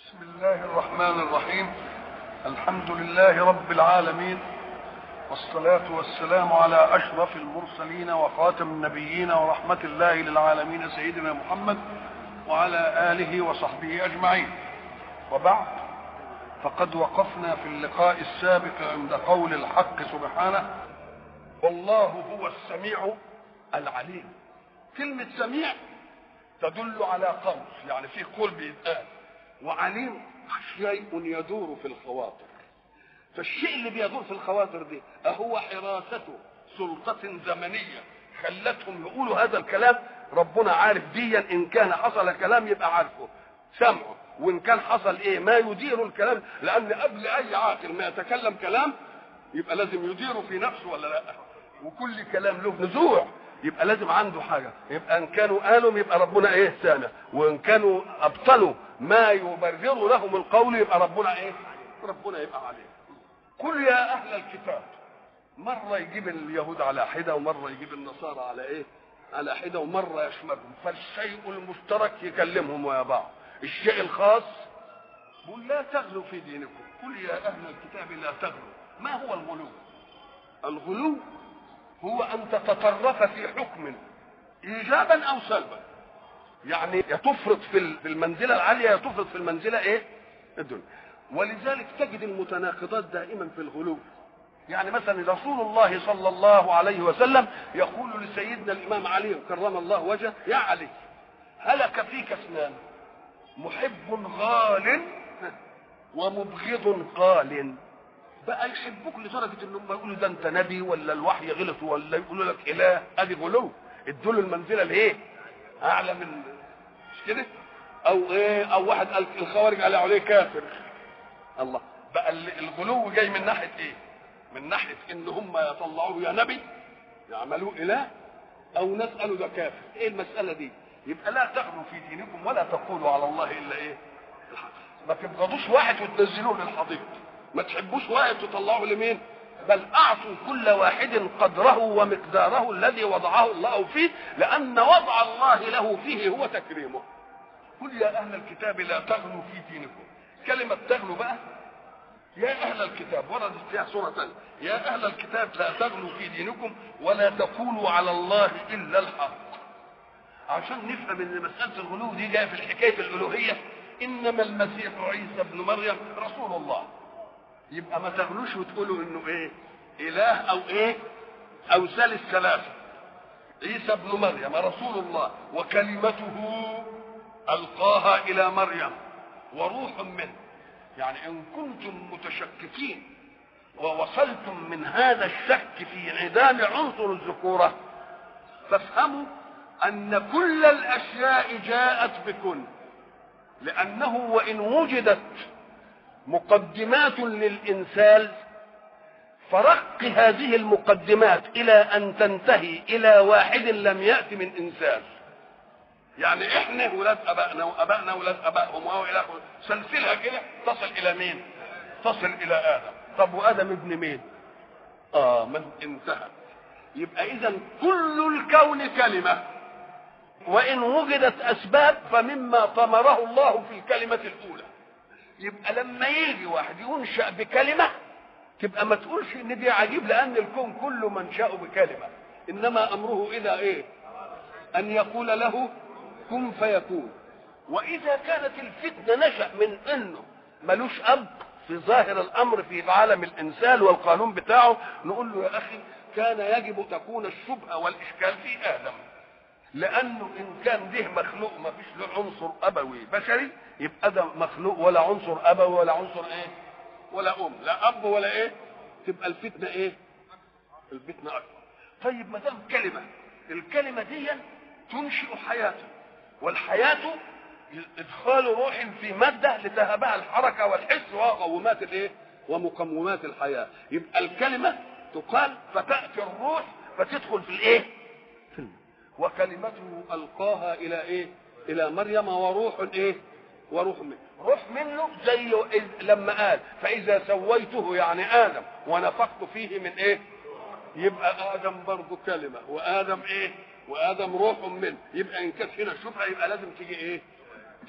بسم الله الرحمن الرحيم الحمد لله رب العالمين والصلاة والسلام على أشرف المرسلين وخاتم النبيين ورحمة الله للعالمين سيدنا محمد وعلى آله وصحبه أجمعين وبعد فقد وقفنا في اللقاء السابق عند قول الحق سبحانه والله هو السميع العليم كلمة سميع تدل على قول يعني في قول بيتقال وعليم شيء يدور في الخواطر فالشيء اللي بيدور في الخواطر دي أهو حراسة سلطة زمنية خلتهم يقولوا هذا الكلام ربنا عارف ديا إن كان حصل كلام يبقى عارفه سمعه وإن كان حصل إيه ما يدير الكلام لأن قبل أي عاقل ما يتكلم كلام يبقى لازم يديره في نفسه ولا لا وكل كلام له نزوع يبقى لازم عنده حاجة يبقى إن كانوا قالوا يبقى ربنا إيه سامع وإن كانوا أبطلوا ما يبرر لهم القول يبقى ربنا إيه ربنا يبقى عليه قل يا أهل الكتاب مرة يجيب اليهود على حدة ومرة يجيب النصارى على إيه على حدة ومرة يشملهم فالشيء المشترك يكلمهم ويا بعض الشيء الخاص قل لا تغلوا في دينكم قل يا أهل الكتاب لا تغلوا ما هو الغلو الغلو هو أن تتطرف في حكم إيجابا أو سلبا يعني يا تفرط في المنزلة العالية يا تفرط في المنزلة إيه الدنيا ولذلك تجد المتناقضات دائما في الغلو يعني مثلا رسول الله صلى الله عليه وسلم يقول لسيدنا الإمام علي كرم الله وجهه يا علي هلك فيك اثنان محب غال ومبغض قال بقى يحبوك لدرجه انهم يقولوا ده انت نبي ولا الوحي غلط ولا يقولوا لك اله ادي غلو ادوا له المنزله الايه؟ اعلى من مش كده؟ او ايه او واحد قال الخوارج قال عليه كافر الله بقى الغلو جاي من ناحيه ايه؟ من ناحيه ان هم يطلعوه يا نبي يعملوه اله او ناس قالوا ده كافر ايه المساله دي؟ يبقى لا تغلوا في دينكم ولا تقولوا على الله الا ايه؟ الحق ما تبغضوش واحد وتنزلوه للحضيض ما تحبوش واحد تطلعه لمين بل اعطوا كل واحد قدره ومقداره الذي وضعه الله فيه لان وضع الله له فيه هو تكريمه قل يا اهل الكتاب لا تغلوا في دينكم كلمه تغلوا بقى يا اهل الكتاب وردت فيها سوره ثانيه يا اهل الكتاب لا تغلوا في دينكم ولا تقولوا على الله الا الحق عشان نفهم ان مساله الغلو دي جايه في حكايه الالوهيه انما المسيح عيسى ابن مريم رسول الله يبقى ما تغلوش وتقولوا انه ايه اله او ايه او ثالث ثلاثه عيسى ابن مريم رسول الله وكلمته القاها الى مريم وروح منه يعني ان كنتم متشككين ووصلتم من هذا الشك في انعدام عنصر الذكوره فافهموا ان كل الاشياء جاءت بكل لانه وان وجدت مقدمات للإنسان فرق هذه المقدمات إلى أن تنتهي إلى واحد لم يأت من إنسان يعني إحنا ولاد أبائنا وأبائنا ولاد أبائهم وهو إلى آخره سلسلها كده تصل إلى مين؟ تصل إلى آدم طب وآدم ابن مين؟ آه من انتهى يبقى إذا كل الكون كلمة وإن وجدت أسباب فمما طمره الله في الكلمة الأولى يبقى لما يجي واحد ينشأ بكلمة تبقى ما تقولش ان دي عجيب لان الكون كله منشأه بكلمة انما امره اذا ايه ان يقول له كن فيكون واذا كانت الفتنة نشأ من انه ملوش اب في ظاهر الامر في عالم الانسان والقانون بتاعه نقول له يا اخي كان يجب تكون الشبهه والاشكال في ادم لانه ان كان ده مخلوق ما فيش له عنصر ابوي بشري يبقى ده مخلوق ولا عنصر ابوي ولا عنصر ايه ولا ام لا اب ولا ايه تبقى الفتنه ايه الفتنه اكبر طيب ما دام كلمه الكلمه دي تنشئ حياه والحياه ادخال روح في ماده لتهبها الحركه والحس ومقومات الايه ومقومات الحياه يبقى الكلمه تقال فتاتي الروح فتدخل في الايه في وكلمته القاها الى ايه الى مريم وروح ايه وروح منه روح منه زي لما قال فاذا سويته يعني ادم ونفخت فيه من ايه يبقى ادم برضه كلمه وادم ايه وادم روح منه يبقى ان كانت هنا شبهه يبقى لازم تيجي ايه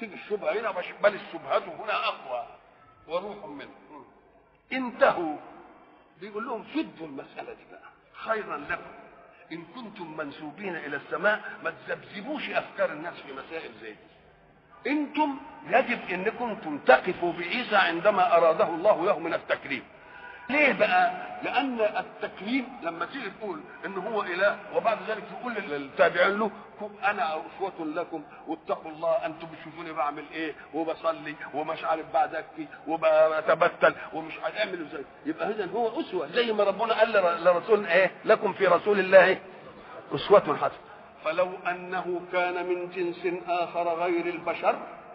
تيجي الشبهه هنا بل الشبهات هنا اقوى وروح منه انتهوا بيقول لهم فدوا المساله دي بقى خيرا لكم ان كنتم منسوبين الى السماء ما تذبذبوش افكار الناس في مسائل زي دي انتم يجب انكم تقفوا بعيسى عندما اراده الله له من التكريم ليه بقى؟ لأن التكريم لما تيجي تقول إن هو إله وبعد ذلك تقول للتابعين له أنا أسوة لكم واتقوا الله أنتم بتشوفوني بعمل إيه وبصلي ومش عارف بعد أبكي وبتبتل ومش عارف أعمل إزاي يبقى إذا هو أسوة زي ما ربنا قال لرسول إيه لكم في رسول الله أسوة حسنة فلو أنه كان من جنس آخر غير البشر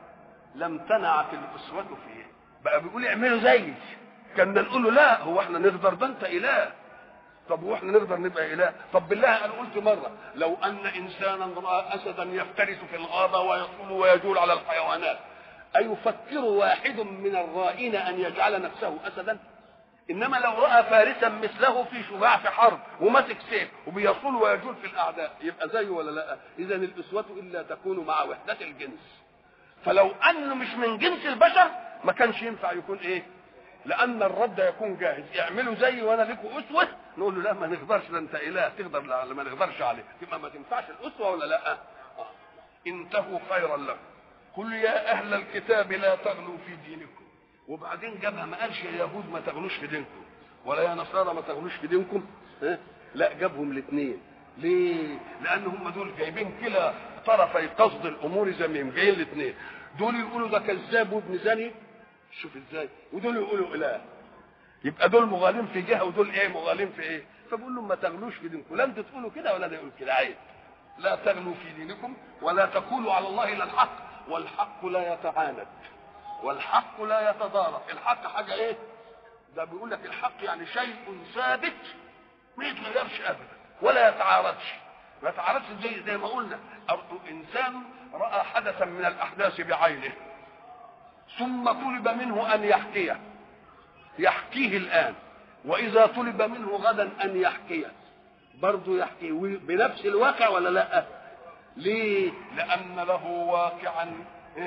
لم تنعت الأسوة فيه بقى بيقول اعملوا زيي كنا نقول له لا هو احنا نقدر ده انت اله طب واحنا نقدر نبقى اله طب بالله انا قلت مره لو ان انسانا راى اسدا يفترس في الغابه ويصول ويجول على الحيوانات ايفكر واحد من الرائين ان يجعل نفسه اسدا انما لو راى فارسا مثله في شجاع في حرب وماسك سيف وبيصول ويجول في الاعداء يبقى زيه ولا لا اذا الاسوه الا تكون مع وحده الجنس فلو انه مش من جنس البشر ما كانش ينفع يكون ايه لان الرد يكون جاهز اعملوا زي وانا لكم اسوه نقول له لا ما نقدرش ده انت اله تقدر لا ما نقدرش عليه يبقى ما تنفعش الاسوه ولا لا آه. انتهوا خيرا لكم قل يا اهل الكتاب لا تغلوا في دينكم وبعدين جابها ما قالش يا يهود ما تغلوش في دينكم ولا يا نصارى ما تغلوش في دينكم ها لا جابهم الاثنين ليه لان هم دول جايبين كلا طرفي قصد الامور زميم جايين الاثنين دول يقولوا ده كذاب وابن زاني شوف ازاي ودول يقولوا اله يبقى دول مغالين في جهه ودول ايه مغالين في ايه فبقول لهم ما تغلوش في دينكم لا انت تقولوا كده ولا ده يقول كده عيب لا تغلوا في دينكم ولا تقولوا على الله الا الحق والحق لا يتعاند والحق لا يتضارب الحق حاجه ايه ده بيقول لك الحق يعني شيء ثابت ما يتغيرش ابدا ولا يتعارضش ما يتعارضش زي زي ما قلنا انسان راى حدثا من الاحداث بعينه ثم طلب منه ان يحكيه يحكيه الان واذا طلب منه غدا ان يحكيه برضه يحكي بنفس الواقع ولا لا ليه لان له واقعا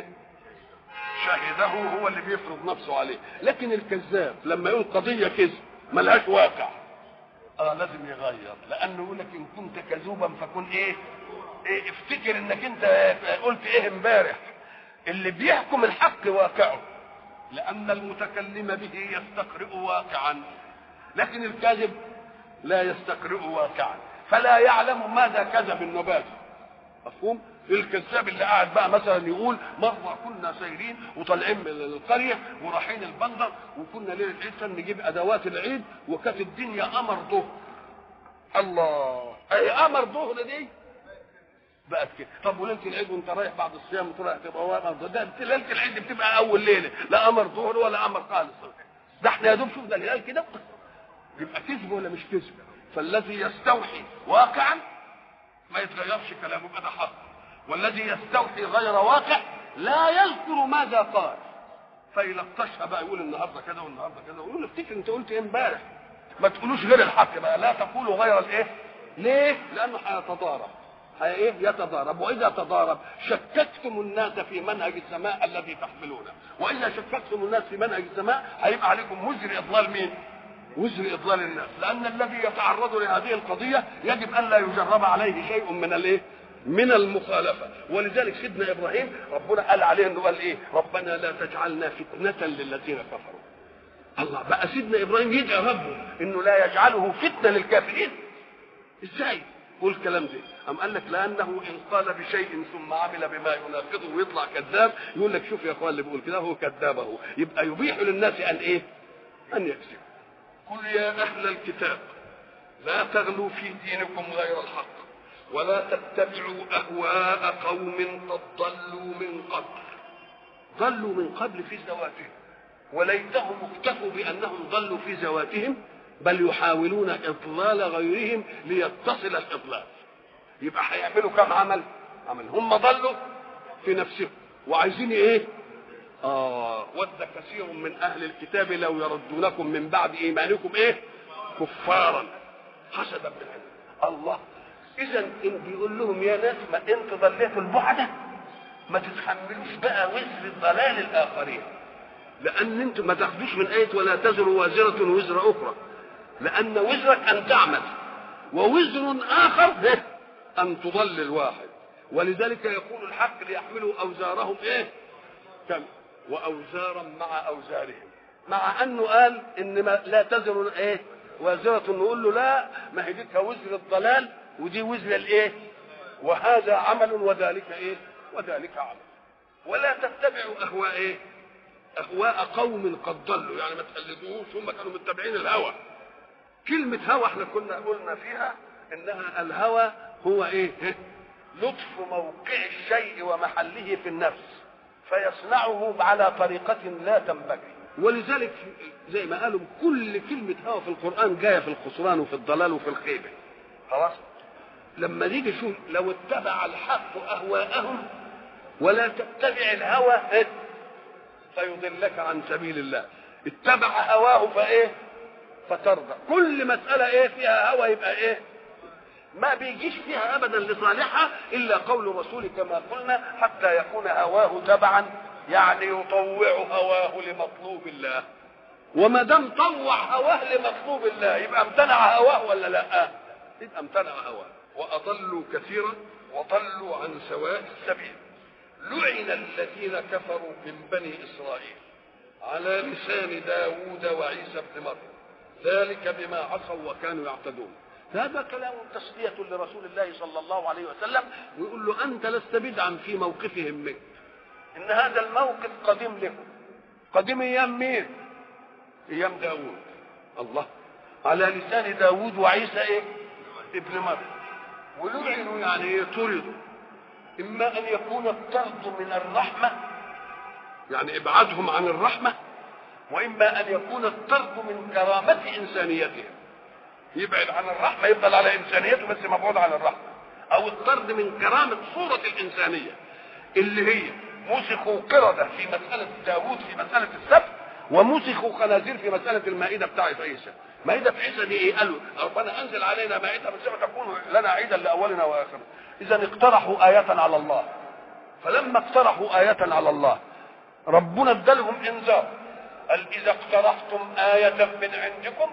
شهده هو اللي بيفرض نفسه عليه لكن الكذاب لما يقول قضيه كذب ملهاش واقع اه لازم يغير لانه يقول لك ان كنت كذوبا فكن ايه, إيه افتكر انك انت قلت ايه امبارح اللي بيحكم الحق واقعه لأن المتكلم به يستقرئ واقعا لكن الكاذب لا يستقرئ واقعا فلا يعلم ماذا كذب النبات مفهوم الكذاب اللي قاعد بقى مثلا يقول مرة كنا سايرين وطالعين من القرية ورايحين البندر وكنا ليلة العيد عشان نجيب أدوات العيد وكانت الدنيا قمر ظهر الله أي قمر ظهر دي بقت كده طب وليله العيد وانت رايح بعد الصيام وطلع تبقى واقف ده ليله العيد بتبقى اول ليله لا قمر ظهر ولا قمر خالص ده احنا يا دوب شفنا الهلال كده يبقى كذب ولا مش كذب فالذي يستوحي واقعا ما يتغيرش كلامه يبقى ده حق والذي يستوحي غير واقع لا يذكر ماذا قال فيلطشها بقى يقول النهارده كذا والنهارده كذا ويقول افتكر انت قلت ايه امبارح ما تقولوش غير الحق بقى لا تقولوا غير الايه ليه لانه هيتضارب ايه يتضارب واذا تضارب شككتم الناس في منهج السماء الذي تحملونه واذا شككتم الناس في منهج السماء هيبقى عليكم وزر اضلال مين وزر اضلال الناس لان الذي يتعرض لهذه القضيه يجب ان لا يجرب عليه شيء من الايه من المخالفه ولذلك سيدنا ابراهيم ربنا قال عليه انه قال ايه ربنا لا تجعلنا فتنه للذين كفروا الله بقى سيدنا ابراهيم يدعي ربه انه لا يجعله فتنه للكافرين ازاي قول الكلام ده أم قال لك لأنه إن قال بشيء ثم عمل بما يناقضه ويطلع كذاب يقول لك شوف يا أخوان اللي بيقول كده هو كذاب أهو يبقى يبيح للناس أن إيه؟ أن يكذب قل يا أهل الكتاب لا تغلوا في دينكم غير الحق ولا تتبعوا أهواء قوم قد ضلوا من قبل ضلوا من قبل في زواتهم وليتهم اكتفوا بأنهم ضلوا في زواتهم بل يحاولون اضلال غيرهم ليتصل الاضلال يبقى هيعملوا كم عمل عمل هم ضلوا في نفسهم وعايزين ايه اه ود كثير من اهل الكتاب لو يردونكم من بعد ايمانكم ايه كفارا حسدا بالعلم الله اذا ان بيقول لهم يا ناس ما انت ضليتوا البعده ما تتحملوش بقى وزر ضلال الاخرين لان انتم ما تاخدوش من ايه ولا تزر وازره وزر اخرى لان وزرك ان تعمل ووزر اخر ان تضلل واحد ولذلك يقول الحق ليحملوا اوزارهم ايه كم واوزارا مع اوزارهم مع انه قال ان ما لا تزر ايه وازرة نقول له لا ما هي دي وزر الضلال ودي وزر الايه وهذا عمل وذلك ايه وذلك عمل ولا تتبعوا اهواء ايه اهواء قوم قد ضلوا يعني ما تقلدوهوش هم كانوا متبعين الهوى كلمة هوى احنا كنا قلنا فيها انها الهوى هو ايه لطف موقع الشيء ومحله في النفس فيصنعه على طريقة لا تنبغي ولذلك زي ما قالوا كل كلمة هوى في القرآن جاية في الخسران وفي الضلال وفي الخيبة خلاص لما نيجي شوف لو اتبع الحق أهواءهم ولا تتبع الهوى إيه؟ فيضلك عن سبيل الله اتبع هواه فايه فترضى كل مسألة ايه فيها هوى يبقى ايه ما بيجيش فيها ابدا لصالحها الا قول الرسول كما قلنا حتى يكون هواه تبعا يعني يطوع هواه لمطلوب الله وما دام طوع هواه لمطلوب الله يبقى امتنع هواه ولا لا يبقى امتنع هواه واضلوا كثيرا وضلوا عن سواء السبيل لعن الذين كفروا من بني اسرائيل على لسان داوود وعيسى بن مريم ذلك بما عصوا وكانوا يعتدون هذا كلام تسلية لرسول الله صلى الله عليه وسلم ويقول له أنت لست بدعا في موقفهم منك إن هذا الموقف قديم لكم قديم أيام مين؟ أيام داوود الله على لسان داوود وعيسى إيه؟ ابن مريم ولعنوا يعني إيه؟ طردوا إما أن يكون الطرد من الرحمة يعني إبعادهم عن الرحمة وإما أن يكون الطرد من كرامة إنسانيتهم يبعد عن الرحمة يفضل على إنسانيته بس مبعود عن الرحمة أو الطرد من كرامة صورة الإنسانية اللي هي مسخوا قردة في مسألة داوود في مسألة السبت ومسخوا خنازير في مسألة المائدة بتاعت عيسى مائدة عيسى دي ايه قالوا ربنا انزل علينا مائدة من سبع تكون لنا عيدا لأولنا وآخرنا إذا اقترحوا آية على الله فلما اقترحوا آية على الله ربنا ادالهم انذار قال إذا اقترحتم آية من عندكم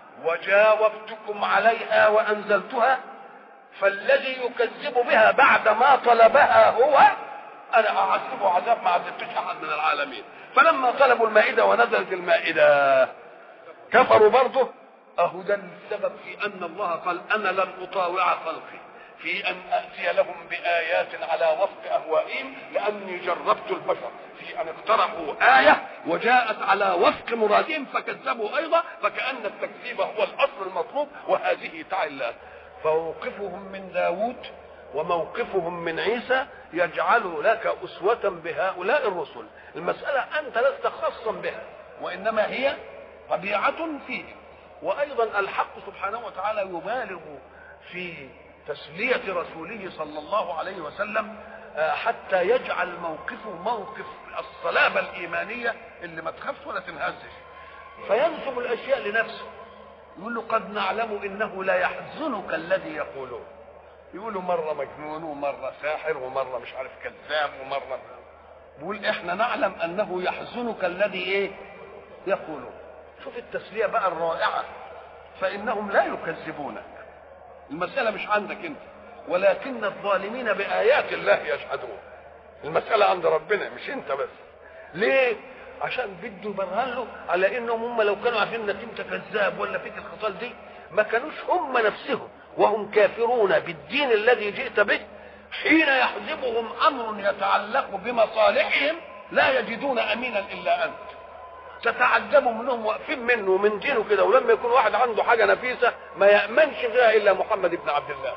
وجاوبتكم عليها وأنزلتها فالذي يكذب بها بعد ما طلبها هو أنا أعذبه عذاب ما عذبتش أحد من العالمين فلما طلبوا المائدة ونزلت المائدة كفروا برضه أهو ده السبب في أن الله قال أنا لن أطاوع خلقي في أن أتي لهم بآيات على وفق أهوائهم لأني جربت البشر في أن اقترحوا آية وجاءت على وفق مرادهم فكذبوا أيضا فكأن التكذيب هو الأصل المطلوب وهذه تعالى فموقفهم من داود وموقفهم من عيسى يجعل لك أسوة بهؤلاء الرسل المسألة أنت لست خاصا بها وإنما هي طبيعة فيهم وأيضا الحق سبحانه وتعالى يبالغ في تسلية رسوله صلى الله عليه وسلم حتى يجعل موقفه موقف الصلابة الإيمانية اللي ما تخافش ولا تنهزش فينسب الأشياء لنفسه يقول له قد نعلم إنه لا يحزنك الذي يقولون يقولوا مرة مجنون ومرة ساحر ومرة مش عارف كذاب ومرة بيقول احنا نعلم انه يحزنك الذي ايه يقولون شوف التسلية بقى الرائعة فإنهم لا يكذبونك المسألة مش عندك أنت ولكن الظالمين بآيات الله يجحدون المسألة عند ربنا مش أنت بس ليه؟ عشان بده يبرهن له على انهم هم لو كانوا عارفين انك انت كذاب ولا فيك الخصال دي ما كانوش هم نفسهم وهم كافرون بالدين الذي جئت به حين يحزبهم امر يتعلق بمصالحهم لا يجدون امينا الا انت تتعجبوا منهم واقفين منه ومن دينه كده ولما يكون واحد عنده حاجه نفيسه ما يامنش فيها الا محمد بن عبد الله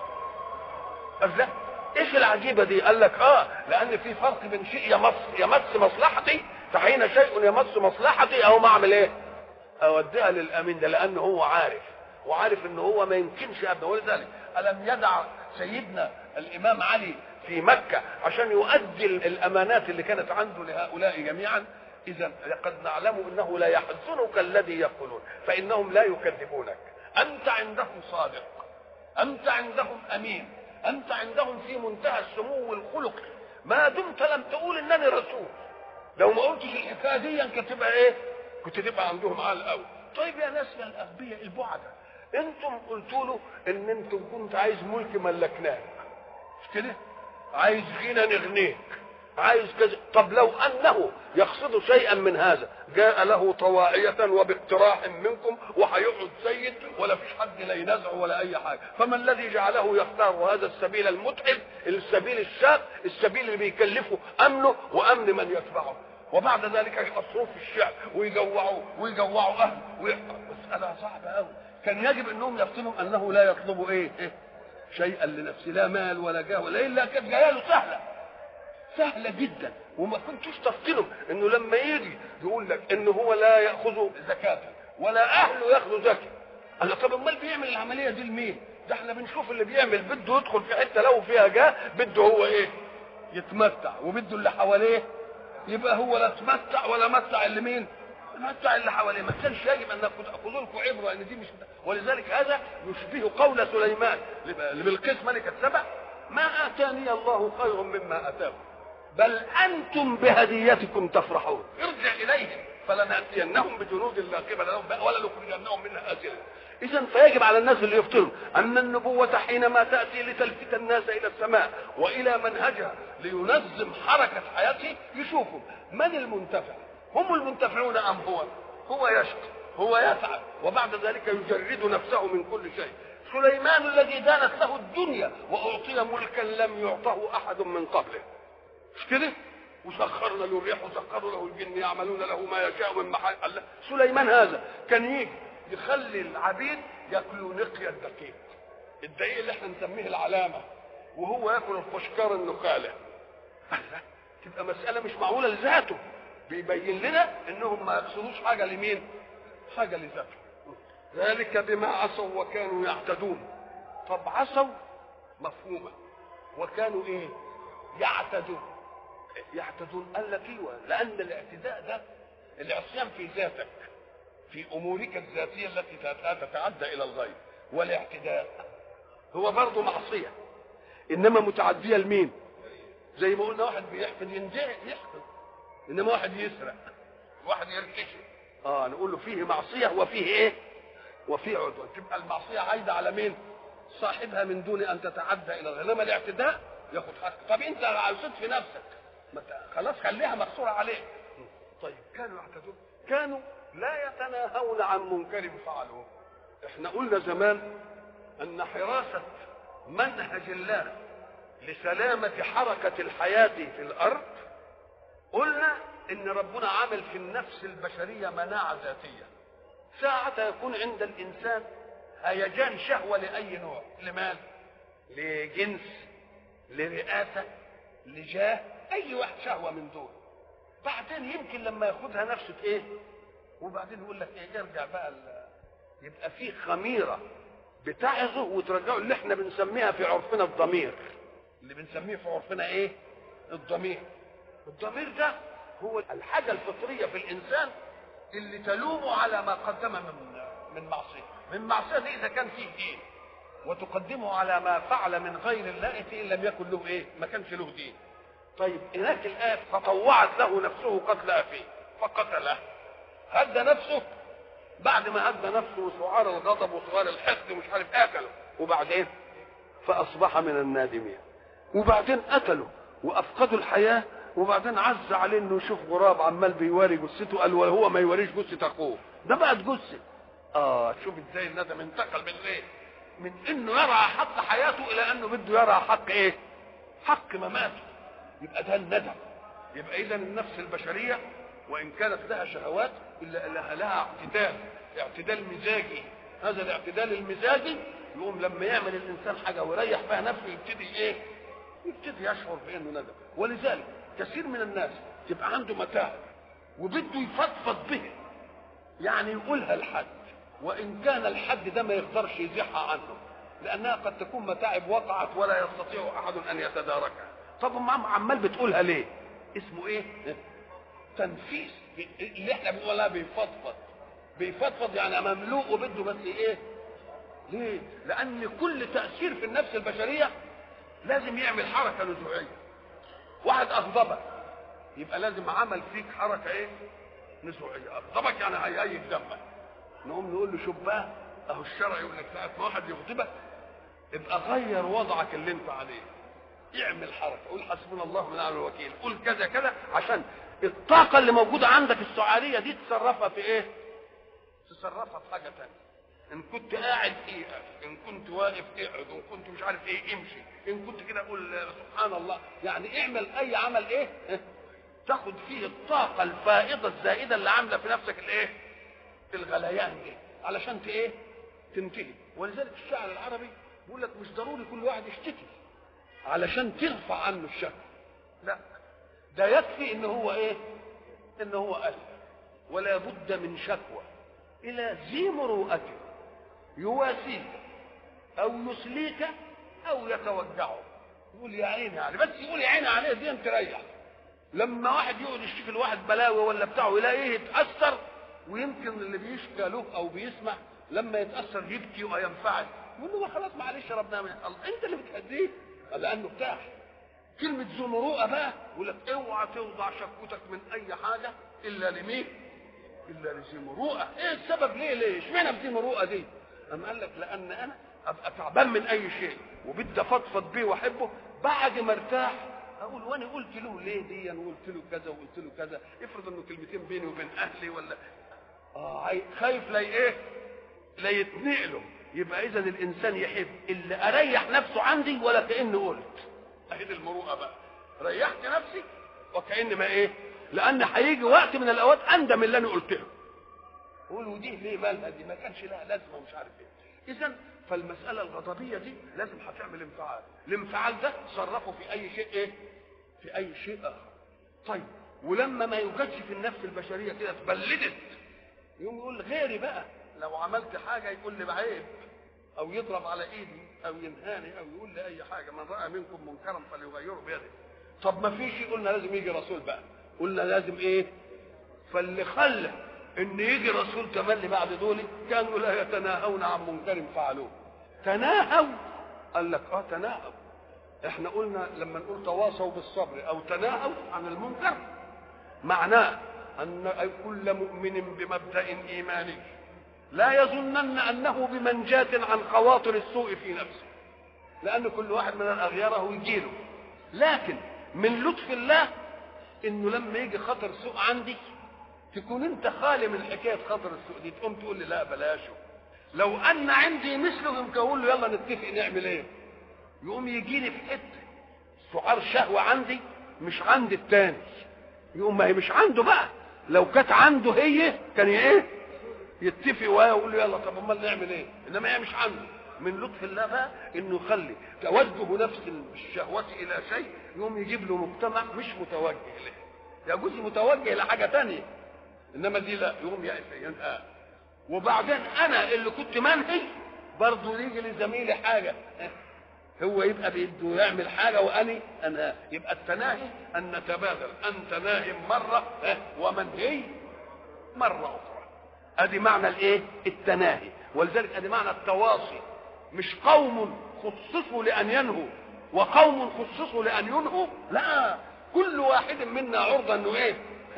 قال لا ايش العجيبه دي قال لك اه لان في فرق بين شيء يمس يمس مصلحتي فحين شيء يمس مصلحتي او ما اعمل ايه اوديها للامين ده لانه هو عارف وعارف ان هو ما يمكنش ابدا ولذلك الم يدع سيدنا الامام علي في مكه عشان يؤدي الامانات اللي كانت عنده لهؤلاء جميعا اذا قد نعلم انه لا يحزنك الذي يقولون فانهم لا يكذبونك انت عندهم صادق انت عندهم امين انت عندهم في منتهى السمو الخلقي ما دمت لم تقول انني رسول لو ما قلتش الحكايه دي كانت تبقى ايه كنت تبقى عندهم عال قوي طيب يا ناس يا الاغبياء البعدة انتم قلتوا له ان انتم كنت عايز ملك ملكناه مش كده عايز غنى نغنيك عايز كذا طب لو انه يقصد شيئا من هذا جاء له طواعية وباقتراح منكم وهيقعد سيد ولا فيش حد لا ينازعه ولا اي حاجه فما الذي جعله يختار هذا السبيل المتعب السبيل الشاق السبيل اللي بيكلفه امنه وامن من يتبعه وبعد ذلك يحصروه في الشعب ويجوعوا ويجوعوا اهله مساله صعبه قوي كان يجب انهم يفطنوا انه لا يطلبوا ايه, إيه؟ شيئا لنفسه لا مال ولا جاه ولا الا كانت جايه له سهله سهلة جدا وما كنتوش تفطنوا انه لما يجي يقول لك ان هو لا ياخذ زكاة ولا اهله ياخذوا زكاة قال طب امال بيعمل العملية دي لمين؟ ده احنا بنشوف اللي بيعمل بده يدخل في حتة لو فيها جاه بده هو ايه؟ يتمتع وبده اللي حواليه يبقى هو لا تمتع ولا متع اللي مين؟ متع اللي حواليه ما كانش يجب ان اخذوا لكم عبره ان دي مش ولذلك هذا يشبه قول سليمان لبلقيس ملكه سبع ما اتاني الله خير مما اتاكم بل انتم بهديتكم تفرحون ارجع اليهم فلناتينهم بجنود لا قبل لهم ولا نخرجنهم منها اسرا اذا فيجب على الناس اللي يفطروا ان النبوه حينما تاتي لتلفت الناس الى السماء والى منهجها لينظم حركه حياته يشوفوا من المنتفع هم المنتفعون ام هو هو يشقى هو يتعب وبعد ذلك يجرد نفسه من كل شيء سليمان الذي دانت له الدنيا واعطي ملكا لم يعطه احد من قبله مش كده وسخرنا له الريح وسخروا له الجن يعملون له ما يشاء من محل الله سليمان هذا كان يجي يخلي العبيد ياكلوا نقي الدقيق الدقيق اللي احنا نسميه العلامه وهو ياكل الفشكار النخاله الله تبقى مساله مش معقوله لذاته بيبين لنا انهم ما يقصدوش حاجه لمين حاجه لذاته ذلك بما عصوا وكانوا يعتدون طب عصوا مفهومه وكانوا ايه يعتدون يعتدون قال لك ايوه لان الاعتداء ده العصيان في ذاتك في امورك الذاتيه التي تتعدى الى الغير والاعتداء هو برضه معصيه انما متعديه لمين زي ما قلنا واحد بيحفظ ينجح يحفظ انما واحد يسرق واحد يرتشي اه نقول له فيه معصيه وفيه ايه وفيه عدوان تبقى المعصيه عايده على مين صاحبها من دون ان تتعدى الى الغير انما الاعتداء ياخد حق طب انت عصيت في نفسك خلاص خليها مقصوره عليك طيب كانوا يعتدون كانوا لا يتناهون عن منكر فعلوه احنا قلنا زمان ان حراسه منهج الله لسلامه حركه الحياه في الارض قلنا ان ربنا عامل في النفس البشريه مناعه ذاتيه ساعة يكون عند الانسان هيجان شهوه لاي نوع لمال لجنس لرئاسه لجاه اي واحد شهوه من دول بعدين يمكن لما ياخدها نفسه ايه وبعدين يقول لك ايه ارجع بقى يبقى في خميره بتعظه وترجعه اللي احنا بنسميها في عرفنا الضمير اللي بنسميه في عرفنا ايه الضمير الضمير ده هو الحاجه الفطريه في الانسان اللي تلومه على ما قدم من من معصيه من معصيه دي اذا كان فيه دين وتقدمه على ما فعل من غير الله ان لم يكن له ايه ما كانش له دين طيب هناك الآية فطوعت له نفسه قتل أخيه فقتله هدى نفسه بعد ما هدى نفسه وسعار الغضب وسعار الحقد ومش عارف اكله وبعدين فاصبح من النادمين وبعدين قتلوا وافقدوا الحياه وبعدين عز عليه انه يشوف غراب عمال بيواري جثته قال وهو ما يوريش جثه اخوه ده بقت جثه اه شوف ازاي الندم انتقل من ايه من انه يرى حق حياته الى انه بده يرى حق ايه حق مماته يبقى ده الندم يبقى اذا النفس البشريه وان كانت لها شهوات الا لها لها اعتدال اعتدال مزاجي هذا الاعتدال المزاجي يقوم لما يعمل الانسان حاجه ويريح فيها نفسه يبتدي ايه يبتدي يشعر بانه ندم ولذلك كثير من الناس يبقى عنده متاعب وبده يفضفض به يعني يقولها لحد وان كان الحد ده ما يقدرش يزيحها عنه لانها قد تكون متاعب وقعت ولا يستطيع احد ان يتداركها طب أم عمال بتقولها ليه اسمه ايه تنفيس اللي احنا بنقولها بيفضفض بيفضفض يعني مملوء وبده بس ايه ليه لان كل تاثير في النفس البشريه لازم يعمل حركه نزوعيه واحد اغضبك يبقى لازم عمل فيك حركه ايه نزوعيه اغضبك يعني هيهيج دمك نقوم نقول له شوف بقى اهو الشرع يقول لك ساعه ما واحد يغضبك ابقى غير وضعك اللي انت عليه اعمل حركه قول حسبنا الله ونعم الوكيل قول كذا كذا عشان الطاقه اللي موجوده عندك السعاليه دي تصرفها في ايه تصرفها في حاجه ثانيه ان كنت قاعد ايه ان كنت واقف اقعد ان كنت مش عارف ايه امشي ان كنت كده قول سبحان الله يعني اعمل اي عمل ايه تاخد فيه الطاقه الفائضه الزائده اللي عامله في نفسك الايه الغليان دي علشان ايه تنتهي ولذلك الشعر العربي بيقول لك مش ضروري كل واحد يشتكي علشان ترفع عنه الشك لا ده يكفي ان هو ايه ان هو قال ولا بد من شكوى الى ذي مروءته يواسيك او يسليك او يتوجعه يقول يا عيني يعني بس يقول يا عيني عليه دي تريح لما واحد يقعد يشتكي لواحد بلاوي ولا بتاعه يلاقيه يتاثر ويمكن اللي بيشكى له او بيسمع لما يتاثر يبكي وينفعل يقول له خلاص معلش ربنا من الله انت اللي بتهديه لانه بتاع كلمة ذو مروءة بقى يقول لك اوعى توضع شكوتك من أي حاجة إلا لمين؟ إلا لذي مروءة، إيه السبب ليه ليه؟ اشمعنى بذي مروءة دي؟ أم قال لك لأن أنا أبقى تعبان من أي شيء وبدي أفضفض بيه وأحبه بعد ما ارتاح أقول وأنا قلت له ليه دي وقلت له كذا وقلت له كذا، افرض إنه كلمتين بيني وبين أهلي ولا آه خايف لا إيه؟ لا يتنقله يبقى اذا الانسان يحب اللي اريح نفسه عندي ولا كاني قلت اهي دي المروءه بقى ريحت نفسي وكأن ما ايه لان هيجي وقت من الاوقات اندم اللي انا قلت له قول ودي ليه مالها دي ما كانش لها لازمه ومش عارف ايه اذا فالمساله الغضبيه دي لازم هتعمل انفعال الانفعال ده صرفه في اي شيء ايه في اي شيء اخر طيب ولما ما يوجدش في النفس البشريه كده اتبلدت يقوم يقول غيري بقى لو عملت حاجة يقول لي بعيب أو يضرب على إيدي أو ينهاني أو يقول لي أي حاجة من رأى منكم منكرا فليغيره بيده طب ما فيش قلنا لازم يجي رسول بقى قلنا لازم إيه فاللي خلى إن يجي رسول تملي بعد دول كانوا لا يتناهون عن منكر فعلوه تناهوا قال لك اه تناهوا احنا قلنا لما نقول تواصوا بالصبر او تناهوا عن المنكر معناه ان كل مؤمن بمبدا ايماني لا يظنن انه بمنجاة عن خواطر السوء في نفسه لان كل واحد من الاغيار يجيله لكن من لطف الله انه لما يجي خطر سوء عندي تكون انت خالي من حكايه خطر السوء دي تقوم تقول لي لا بلاشه لو ان عندي مثله يمكن اقول له يلا نتفق نعمل ايه يقوم يجيني في حته سعار شهوه عندي مش عند التاني يقوم ما هي مش عنده بقى لو كانت عنده هي كان ايه يتفق وياه ويقول له يلا طب امال نعمل ايه انما هي مش عنده من لطف الله بقى انه يخلي توجه نفس الشهوة الى شيء يقوم يجيب له مجتمع مش متوجه اليه يجوز متوجه لحاجه تانية انما دي لا يقوم ينقى وبعدين انا اللي كنت منهي برضه يجي لزميلي حاجه هو يبقى بده يعمل حاجه واني انا يبقى التناهي ان نتبادل انت ناهم مره ومنهي مره اخرى ادي معنى الايه التناهي ولذلك ادي معنى التواصي مش قوم خصصوا لان ينهوا وقوم خصصوا لان ينهوا لا كل واحد منا عرضه انه ايه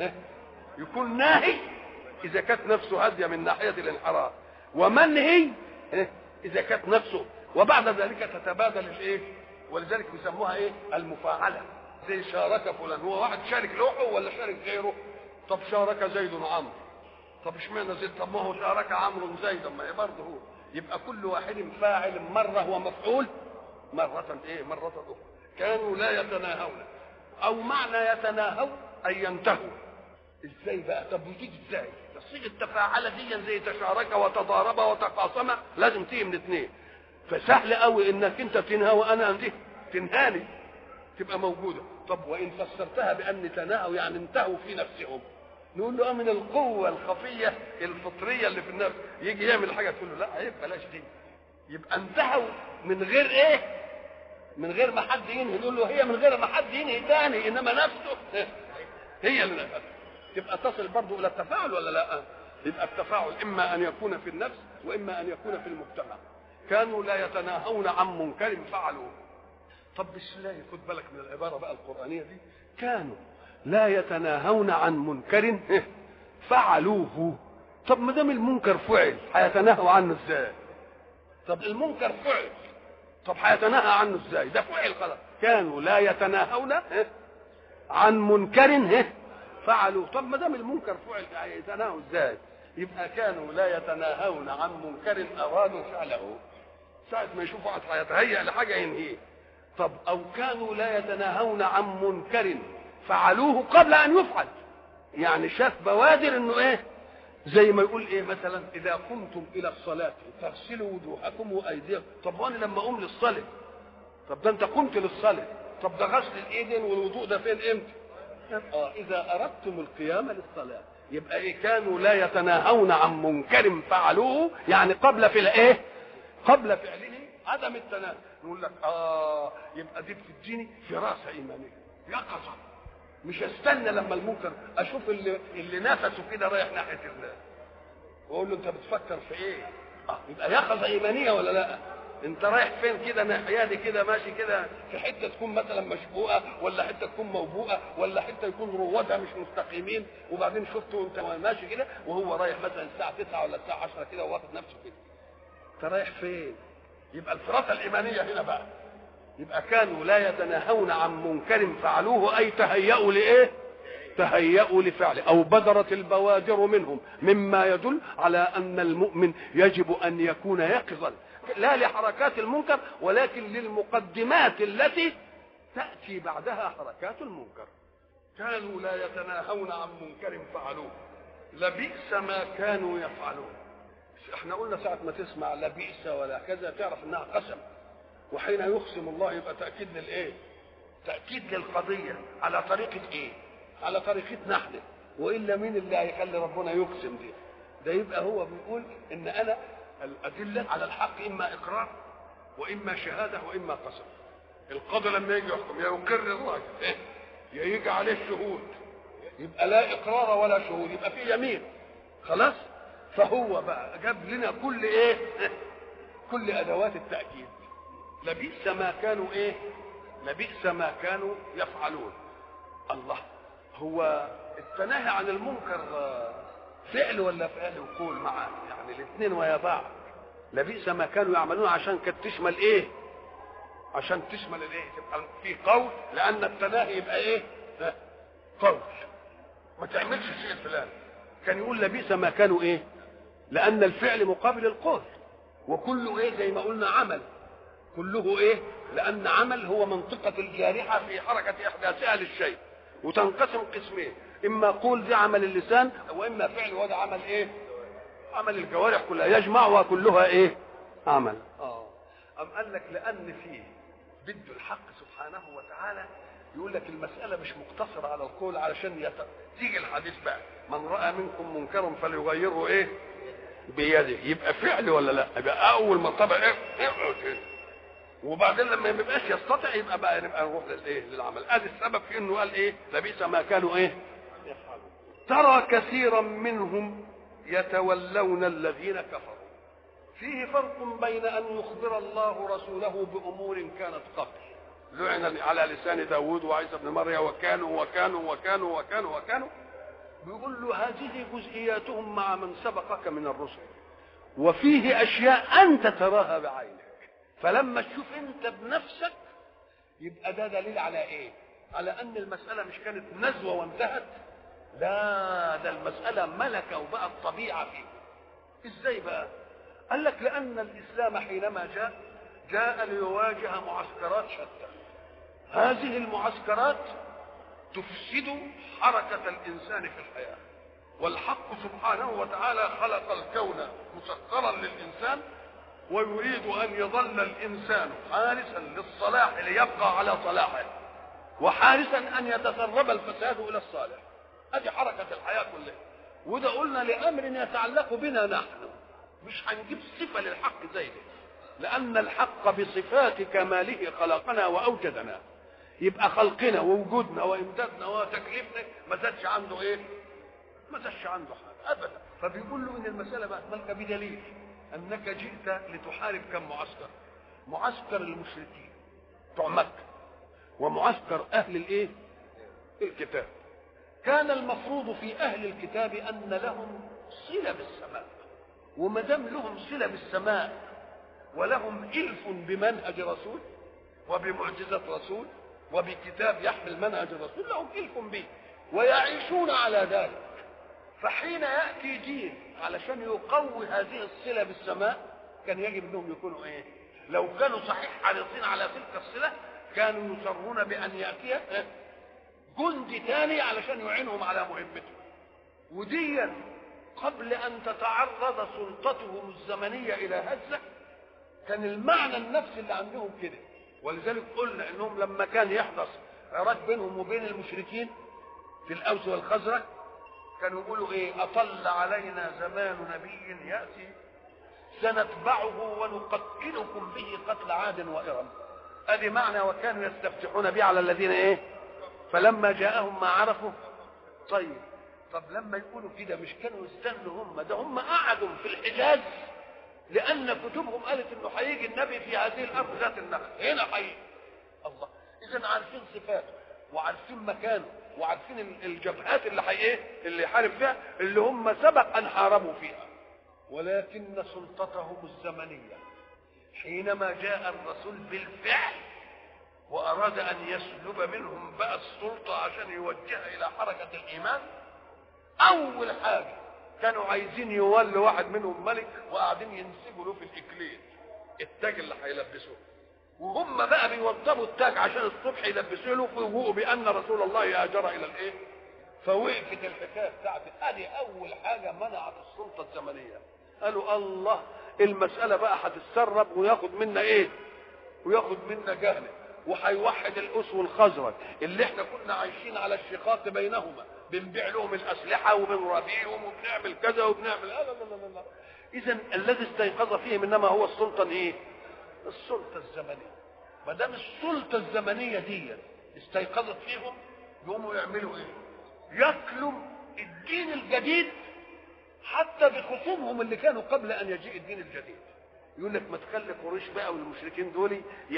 يكون ناهي اذا كانت نفسه هاديه من ناحيه الانحراف ومنهي اذا كانت نفسه وبعد ذلك تتبادل الايه ولذلك بيسموها ايه المفاعله زي شارك فلان هو واحد شارك لوحه ولا شارك غيره طب شارك زيد عمرو طب اشمعنى زيد طب ما هو شارك عمرو زيدا ما هي برضه هو يبقى كل واحد فاعل مره ومفعول مرة ايه مرة أخرى كانوا لا يتناهون أو معنى يتناهوا أي ينتهوا ازاي بقى طب وتيجي ازاي صيغة التفاعل دي زي تشارك وتضارب وتقاسم لازم تيجي من اثنين فسهل قوي انك انت تنهى وانا انتهي تنهاني تبقى موجودة طب وان فسرتها بان تناهوا يعني انتهوا في نفسهم نقول له اه من القوة الخفية الفطرية اللي في النفس يجي يعمل حاجة تقول له لا عيب بلاش دي يبقى انتهوا من غير ايه من غير ما حد ينهي نقول له هي من غير ما حد ينهي تاني انما نفسه هي اللي نفسه تبقى تصل برضه الى التفاعل ولا لا يبقى التفاعل اما ان يكون في النفس واما ان يكون في المجتمع كانوا لا يتناهون عن منكر فعلوه طب بالله خد بالك من العباره بقى القرانيه دي كانوا لا يتناهون عن منكر فعلوه طب ما دام المنكر فعل هيتناهوا عنه ازاي طب المنكر فعل طب هيتناهى عنه ازاي ده فعل خلاص كانوا لا يتناهون عن منكر فعلوه طب ما دام المنكر فعل هيتناهوا ازاي يبقى كانوا لا يتناهون عن منكر ارادوا فعله ساعة ما يشوفوا واحد هيتهيأ لحاجة ينهيه طب أو كانوا لا يتناهون عن منكر فعلوه قبل أن يفعل يعني شاف بوادر إنه إيه زي ما يقول إيه مثلا إذا قمتم إلى الصلاة فاغسلوا وجوهكم وأيديكم طب وأنا لما أقوم للصلاة طب ده أنت قمت للصلاة طب ده غسل الإيدين والوضوء ده فين إمتى؟ آه إذا أردتم القيام للصلاة يبقى إيه كانوا لا يتناهون عن منكر فعلوه يعني قبل في الإيه؟ قبل فعله عدم التناهي نقول لك اه يبقى دي بتديني فراسه ايمانيه يقظه مش استنى لما المنكر اشوف اللي اللي نفسه كده رايح ناحيه الله واقول له انت بتفكر في ايه؟ اه يبقى يقظه ايمانيه ولا لا؟ انت رايح فين كده ناحيه دي كده ماشي كده في حته تكون مثلا مشبوقه ولا حته تكون موبوءه ولا حته يكون روادها مش مستقيمين وبعدين شفته وانت ماشي كده وهو رايح مثلا الساعه 9 ولا الساعه 10 كده وواخد نفسه كده انت رايح فين يبقى الفراسه الايمانيه هنا بقى يبقى كانوا لا يتناهون عن منكر فعلوه اي تهيأوا لايه تهيأوا لفعله او بدرت البوادر منهم مما يدل على ان المؤمن يجب ان يكون يقظا لا لحركات المنكر ولكن للمقدمات التي تأتي بعدها حركات المنكر كانوا لا يتناهون عن منكر فعلوه لبئس ما كانوا يفعلون احنا قلنا ساعة ما تسمع لا بئس ولا كذا تعرف انها قسم وحين يقسم الله يبقى تأكيد للايه؟ تأكيد للقضية على طريقة ايه؟ على طريقتنا احنا والا مين اللي هيخلي ربنا يقسم دي؟ ده يبقى هو بيقول ان انا الأدلة على الحق إما إقرار وإما شهادة وإما قسم القاضي لما يجي يحكم يا يقر الراجل إيه؟ يا يجي عليه شهود يبقى لا إقرار ولا شهود يبقى في يمين خلاص فهو بقى جاب لنا كل إيه كل أدوات التأكيد لبئس ما كانوا إيه لبئس ما كانوا يفعلون الله هو التناهي عن المنكر فعل ولا فعل وقول معا يعني الاثنين ويا بعض لبئس ما كانوا يعملون عشان كانت تشمل ايه عشان تشمل الايه تبقى في قول لان التناهي يبقى ايه ده قول ما تعملش الشيء الفلاني كان يقول لبئس ما كانوا ايه لان الفعل مقابل القول وكله ايه زي ما قلنا عمل كله ايه لان عمل هو منطقه الجارحه في حركه احداثها للشيء وتنقسم قسمين اما قول دي عمل اللسان واما فعل وده عمل ايه عمل الجوارح كلها يجمعها كلها ايه عمل اه ام قال لك لان فيه بده الحق سبحانه وتعالى يقول لك المساله مش مقتصره على القول علشان يت... تيجي الحديث بقى من راى منكم منكرا فليغيره ايه بيده يبقى فعل ولا لا يبقى اول مرتبه ايه, إيه؟ وبعدين لما ما يبقاش يستطيع يبقى بقى نبقى نروح للايه للعمل ادي السبب في انه قال ايه لبئس ما كانوا ايه يفعلون ترى كثيرا منهم يتولون الذين كفروا فيه فرق بين ان يخبر الله رسوله بامور كانت قبل لعن على لسان داود وعيسى بن مريم وكانوا وكانوا وكانوا وكانوا وكانوا بيقول له هذه جزئياتهم مع من سبقك من الرسل وفيه اشياء انت تراها بعينك فلما تشوف انت بنفسك يبقى ده دليل على ايه على ان المسألة مش كانت نزوة وانتهت لا ده المسألة ملكة وبقت طبيعة فيه ازاي بقى قال لك لان الاسلام حينما جاء جاء ليواجه معسكرات شتى هذه المعسكرات تفسد حركة الانسان في الحياة والحق سبحانه وتعالى خلق الكون مسخرا للانسان ويريد ان يظل الانسان حارسا للصلاح ليبقى على صلاحه وحارسا ان يتسرب الفساد الى الصالح هذه حركه الحياه كلها وده قلنا لامر يتعلق بنا نحن مش هنجيب صفه للحق زي ده لان الحق بصفات كماله خلقنا واوجدنا يبقى خلقنا ووجودنا وامدادنا وتكليفنا ما زادش عنده ايه ما زادش عنده حاجه ابدا فبيقول له ان المساله بقت مالكه بدليل انك جئت لتحارب كم معسكر معسكر المشركين بتوع مكه ومعسكر اهل الايه الكتاب كان المفروض في اهل الكتاب ان لهم صله بالسماء وما دام لهم صله بالسماء ولهم الف بمنهج رسول وبمعجزه رسول وبكتاب يحمل منهج الرسول لهم الف به ويعيشون على ذلك فحين ياتي دين علشان يقوي هذه الصله بالسماء كان يجب انهم يكونوا ايه لو كانوا صحيح حريصين على تلك الصله كانوا يصرون بان ياتي جندي ثاني علشان يعينهم على مهمتهم وديا قبل ان تتعرض سلطتهم الزمنيه الى هزه كان المعنى النفسي اللي عندهم كده ولذلك قلنا انهم لما كان يحدث عراك بينهم وبين المشركين في الاوس والخزرج كانوا يقولوا ايه اطل علينا زمان نبي ياتي سنتبعه ونقتلكم به قتل عاد وارم ادي معنى وكانوا يستفتحون به على الذين ايه فلما جاءهم ما عرفوا طيب طب لما يقولوا كده مش كانوا يستنوا هم ده هم قعدوا في الحجاز لان كتبهم قالت انه هيجي النبي في هذه الارض ذات النخل هنا هيجي الله اذا عارفين صفاته وعارفين مكانه وعارفين الجبهات اللي حي ايه اللي يحارب فيها اللي هم سبق ان حاربوا فيها ولكن سلطتهم الزمنيه حينما جاء الرسول بالفعل واراد ان يسلب منهم بقى السلطه عشان يوجهها الى حركه الايمان اول حاجه كانوا عايزين يولوا واحد منهم ملك وقاعدين ينسبوا له في الاكليل التاج اللي هيلبسوه وهم بقى بيوضبوا التاج عشان الصبح يلبسوا له فوجئوا بان رسول الله هاجر الى الايه؟ فوقفت الحكايه بتاعت ادي اول حاجه منعت السلطه الزمنيه قالوا الله المساله بقى هتتسرب وياخد منا ايه؟ وياخد منا جهل وهيوحد الاس والخزرج اللي احنا كنا عايشين على الشقاق بينهما بنبيع لهم الاسلحه وبنرابيهم وبنعمل كذا وبنعمل لا لا لا لا, لا. اذا الذي استيقظ فيهم انما هو السلطه ايه؟ السلطه الزمنيه ما دام السلطه الزمنيه دي استيقظت فيهم يقوموا يعملوا ايه؟ يكلوا الدين الجديد حتى بخصومهم اللي كانوا قبل ان يجيء الدين الجديد يقول لك ما تخلي قريش بقى والمشركين دول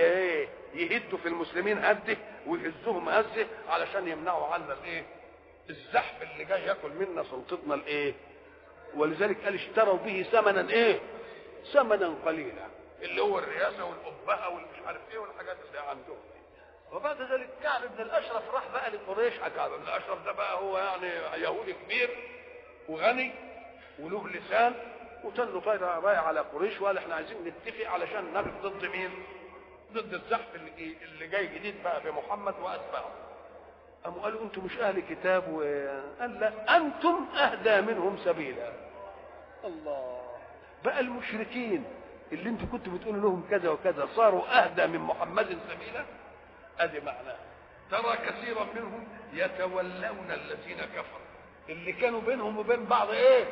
يهدوا في المسلمين هده ويهزوهم هزه علشان يمنعوا عنا الايه؟ الزحف اللي جاي ياكل منا سلطتنا الايه؟ ولذلك قال اشتروا به ثمنا ايه؟ ثمنا قليلا اللي هو الرئاسه والابهه والمش عارف ايه والحاجات اللي عندهم وبعد ذلك كعب بن الاشرف راح بقى لقريش كعب بن الاشرف ده بقى هو يعني يهودي كبير وغني وله لسان وتنه طاير رايح على قريش وقال احنا عايزين نتفق علشان نقف ضد مين؟ ضد الزحف اللي اللي جاي جديد بقى بمحمد واتباعه. قاموا قالوا انتم مش اهل كتاب وقال لا انتم اهدى منهم سبيلا. الله بقى المشركين اللي انتم كنتوا بتقولوا لهم كذا وكذا صاروا اهدى من محمد سبيلا ادي معناه ترى كثيرا منهم يتولون الذين كفروا اللي كانوا بينهم وبين بعض ايه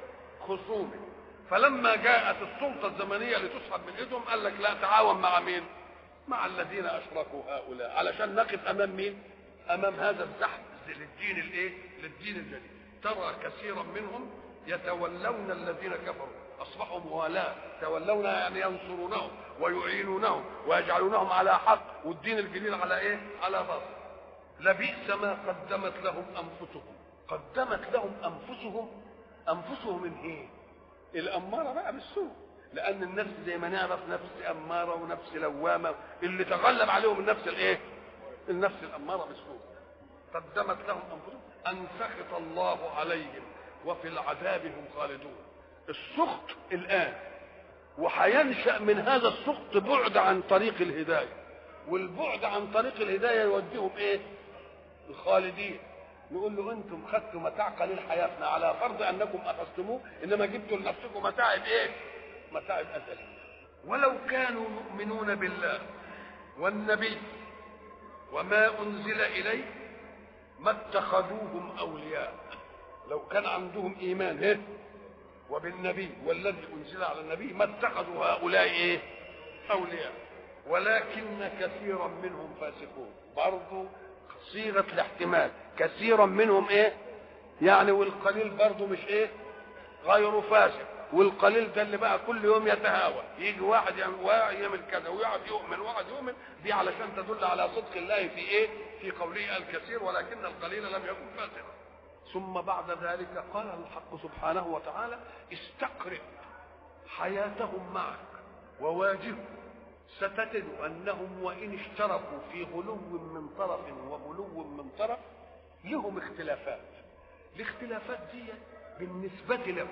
خصومه فلما جاءت السلطه الزمنيه لتسحب من ايدهم قال لك لا تعاون مع مين مع الذين اشركوا هؤلاء علشان نقف امام مين امام هذا الزحف للدين الايه للدين الجديد ترى كثيرا منهم يتولون الذين كفروا اصبحوا موالاه تولون يعني ينصرونهم ويعينونهم ويجعلونهم على حق والدين الجديد على ايه على باطل لبئس ما قدمت لهم انفسهم قدمت لهم انفسهم انفسهم من ايه الاماره بقى بالسوء لان النفس زي ما نعرف نفس اماره ونفس لوامه اللي تغلب عليهم النفس الايه النفس الاماره بالسوء قدمت لهم انفسهم ان سخط الله عليهم وفي العذاب هم خالدون السخط الان وهينشا من هذا السخط بعد عن طريق الهدايه والبعد عن طريق الهدايه يوديهم ايه الخالدين نقول له انتم خدتوا متاع قليل حياتنا على فرض انكم اخذتموه انما جبتوا لنفسكم متاع ايه متاع ازلي ولو كانوا يؤمنون بالله والنبي وما انزل اليه ما اتخذوهم اولياء لو كان عندهم ايمان ايه وبالنبي والذي انزل على النبي ما اتخذوا هؤلاء ايه اولياء ولكن كثيرا منهم فاسقون برضه صيغه الاحتمال كثيرا منهم ايه يعني والقليل برضه مش ايه غير فاسد والقليل ده اللي بقى كل يوم يتهاوى يجي واحد يعمل كذا ويقعد يؤمن ويقعد يؤمن دي علشان تدل على صدق الله في ايه؟ في قوله الكثير ولكن القليل لم يكن فاسدا ثم بعد ذلك قال الحق سبحانه وتعالى استقرئ حياتهم معك وواجههم ستجد انهم وان اشتركوا في غلو من طرف وغلو من طرف لهم اختلافات الاختلافات دي بالنسبة لهم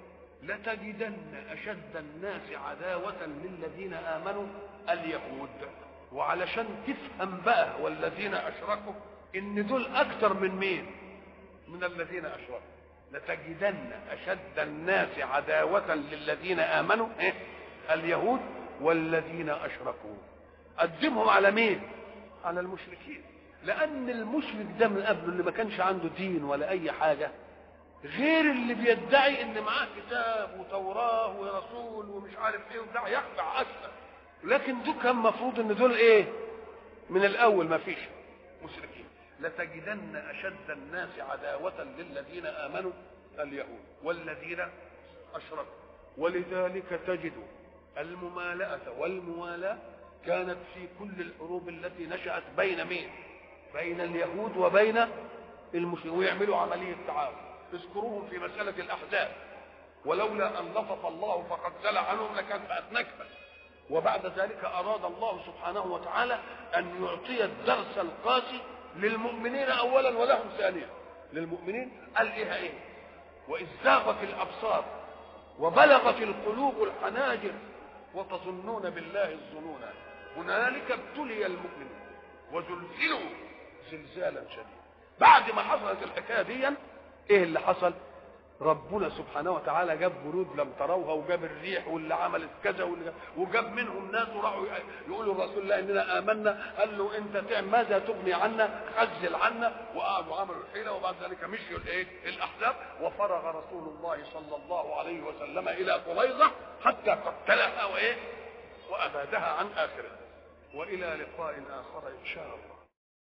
لتجدن أشد الناس عداوة للذين آمنوا اليهود وعلشان تفهم بقى والذين أشركوا إن دول أكثر من مين؟ من الذين أشركوا لتجدن أشد الناس عداوة للذين آمنوا إيه؟ اليهود والذين أشركوا قدمهم على مين؟ على المشركين لأن المشرك ده من قبله اللي ما كانش عنده دين ولا أي حاجة غير اللي بيدعي ان معاه كتاب وتوراه ورسول ومش عارف ايه وبتاع يخدع اكثر لكن دول كان المفروض ان دول ايه من الاول ما فيش مشركين لتجدن اشد الناس عداوه للذين امنوا اليهود والذين اشركوا ولذلك تجد الممالاه والموالاه كانت في كل الحروب التي نشات بين مين بين اليهود وبين المشركين ويعملوا عمليه تعاون اذكروهم في مسألة الأحزاب ولولا أن لطف الله فقد زل عنهم لكانت بقت نكبة وبعد ذلك أراد الله سبحانه وتعالى أن يعطي الدرس القاسي للمؤمنين أولا ولهم ثانيا للمؤمنين قال إيه إيه وإذ زاغت الأبصار وبلغت القلوب الحناجر وتظنون بالله الظنون هنالك ابتلي المؤمنون وزلزلوا زلزالا شديدا بعد ما حصلت الحكايه دي ايه اللي حصل ربنا سبحانه وتعالى جاب برود لم تروها وجاب الريح واللي عملت كذا واللي وجاب منهم ناس وراحوا يقولوا لرسول الله اننا امنا قال له انت تعمل ماذا تغني عنا خزل عنا وقعدوا عملوا الحيله وبعد ذلك مشيوا الايه الاحزاب وفرغ رسول الله صلى الله عليه وسلم الى قريظه حتى قتلها وايه وابادها عن اخرها والى لقاء اخر ان شاء الله